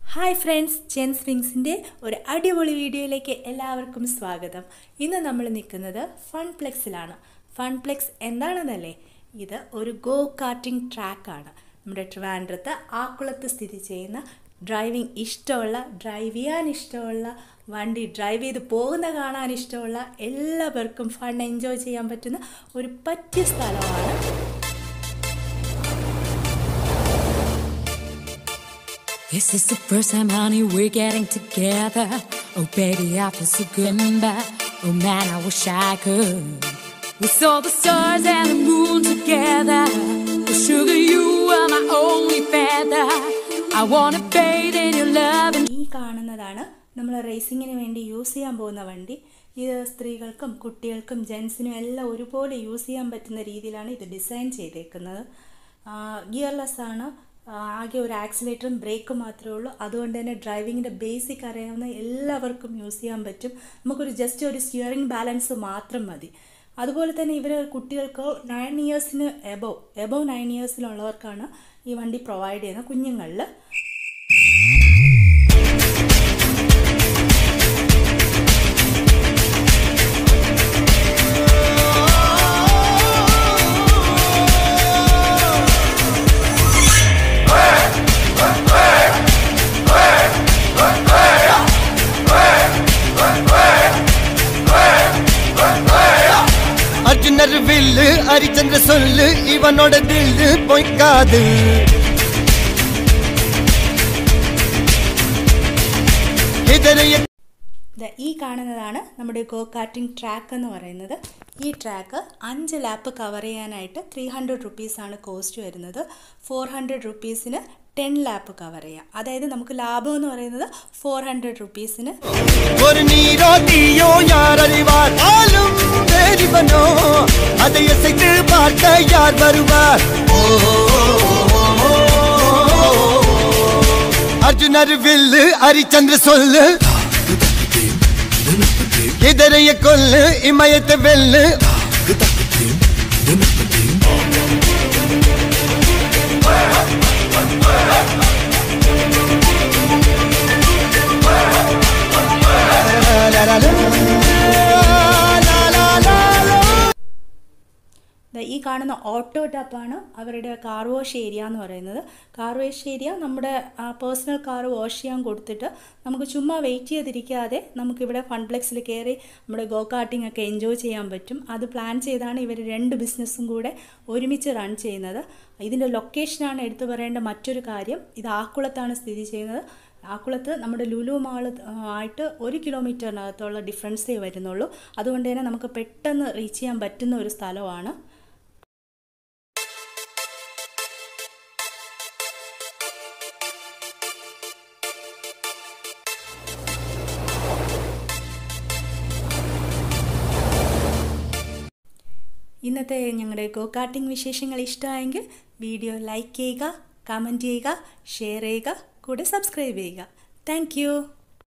Hi friends gen സ്വിങ്സിൻ്റെ ഒരു അടിപൊളി വീഡിയോയിലേക്ക് എല്ലാവർക്കും സ്വാഗതം ഇന്ന് നമ്മൾ നിൽക്കുന്നത് ഫൺപ്ലെക്സിലാണ് ഫൺപ്ലെക്സ് എന്താണെന്നല്ലേ ഇത് ഒരു ഗോ കാർട്ടിംഗ് ട്രാക്കാണ് നമ്മുടെ ട്രിവാൻഡ്രത്ത് ആക്കുളത്ത് സ്ഥിതി ചെയ്യുന്ന ഡ്രൈവിംഗ് ഇഷ്ടമുള്ള ഡ്രൈവ് ചെയ്യാൻ ഇഷ്ടമുള്ള വണ്ടി ഡ്രൈവ് ചെയ്ത് പോകുന്ന കാണാൻ ഇഷ്ടമുള്ള എല്ലാവർക്കും ഫൺ എൻജോയ് ചെയ്യാൻ പറ്റുന്ന ഒരു പറ്റിയ സ്ഥലമാണ് This is the first time, honey, we're getting together. Oh, baby, I feel so good. Remember, oh man, I wish I could. We saw the stars and the moon together. Oh, sugar, you are my only feather. I wanna bathe in your love and ഈ കാണുന്നതാണ് നമ്മൾ റേസിങ്ങിന് വേണ്ടി use ചെയ്യാൻ പോകുന്ന വണ്ടി ഇത് സ്ത്രീകൾക്കും കുട്ടികൾക്കും ജെൻസിനും എല്ലാം ഒരുപോലെ യൂസ് ചെയ്യാൻ പറ്റുന്ന രീതിയിലാണ് ഇത് ഡിസൈൻ ചെയ്തേക്കുന്നത് ഗിയർലെസ് ആണ് ആ, ആകെ ഒരു ആക്സിലേറ്ററും ബ്രേക്കും മാത്രമേ ഉള്ളൂ അതുകൊണ്ട് തന്നെ ഡ്രൈവിങ്ങിൻ്റെ ബേസിക് അറിയാവുന്ന എല്ലാവർക്കും യൂസ് ചെയ്യാൻ പറ്റും നമുക്കൊരു ജസ്റ്റ് ഒരു സ്റ്റിയറിംഗ് ബാലൻസ് മാത്രം മതി അതുപോലെ തന്നെ ഇവർ കുട്ടികൾക്ക് നയൻ ഇയേഴ്സിന് എബവ് എബവ് നയൻ ഇയേഴ്സിലുള്ളവർക്കാണ് ഈ വണ്ടി പ്രൊവൈഡ് ചെയ്യുന്നത് കുഞ്ഞുങ്ങളിൽ அர்ஜுனர் வில்லு ஹரிச்சந்திர சொல்லு இவனோட தில்லு பொய்க்காது இதரைய ദാ ഈ കാണുന്നതാണ് നമ്മുടെ ഗോ കാർട്ടിംഗ് ട്രാക്ക് എന്ന് പറയുന്നത് ഈ ട്രാക്ക് അഞ്ച് ലാപ്പ് കവർ ചെയ്യാനായിട്ട് ത്രീ ഹൺഡ്രഡ് റുപ്പീസാണ് കോസ്റ്റ് വരുന്നത് ഫോർ ഹൺഡ്രഡ് റുപ്പീസിന് ടെൻ ലാപ്പ് കവർ ചെയ്യാം അതായത് നമുക്ക് ലാഭം എന്ന് പറയുന്നത് ഫോർ ഹൺഡ്രഡ് റുപ്പീസിന് ஒரு நீரோ தீயோ யார் அறிவார் ஆளும் வேறிவனோ அதை அசைத்து பார்க்க யார் வருவார் ஓ, அர்ஜுனர் வில்லு ஹரிச்சந்திர சொல்லு இதரைய கொல்லு இமயத்தை வெல்லு ദാ ഈ കാണുന്ന ഓട്ടോ ടപ്പാണ് അവരുടെ കാർ വാഷ് ഏരിയ എന്ന് പറയുന്നത് കാർ വാഷ് ഏരിയ നമ്മുടെ പേഴ്സണൽ കാർ വാഷ് ചെയ്യാൻ കൊടുത്തിട്ട് നമുക്ക് ചുമ്മാ വെയിറ്റ് ചെയ്തിരിക്കാതെ നമുക്കിവിടെ ഫൺപ്ലെക്സിൽ കയറി നമ്മുടെ ഗോ കാർട്ടിംഗ് ഒക്കെ എൻജോയ് ചെയ്യാൻ പറ്റും അത് പ്ലാൻ ചെയ്താണ് ഇവർ രണ്ട് ബിസിനസ്സും കൂടെ ഒരുമിച്ച് റൺ ചെയ്യുന്നത് ഇതിൻ്റെ ലൊക്കേഷനാണ് എടുത്തു പറയേണ്ട മറ്റൊരു കാര്യം ഇത് ആക്കുളത്താണ് സ്ഥിതി ചെയ്യുന്നത് ആക്കുളത്ത് നമ്മുടെ ലുലു മാള് ആയിട്ട് ഒരു കിലോമീറ്ററിനകത്തുള്ള ഡിഫറൻസേ വരുന്നുള്ളൂ അതുകൊണ്ട് തന്നെ നമുക്ക് പെട്ടെന്ന് റീച്ച് ചെയ്യാൻ പറ്റുന്ന ഒരു സ്ഥലമാണ് ഇന്നത്തെ ഞങ്ങളുടെ ഗോ കാർട്ടിംഗ് വിശേഷങ്ങൾ ഇഷ്ടമായെങ്കിൽ വീഡിയോ ലൈക്ക് ചെയ്യുക കമൻറ്റ് ചെയ്യുക ഷെയർ ചെയ്യുക കൂടെ സബ്സ്ക്രൈബ് ചെയ്യുക താങ്ക്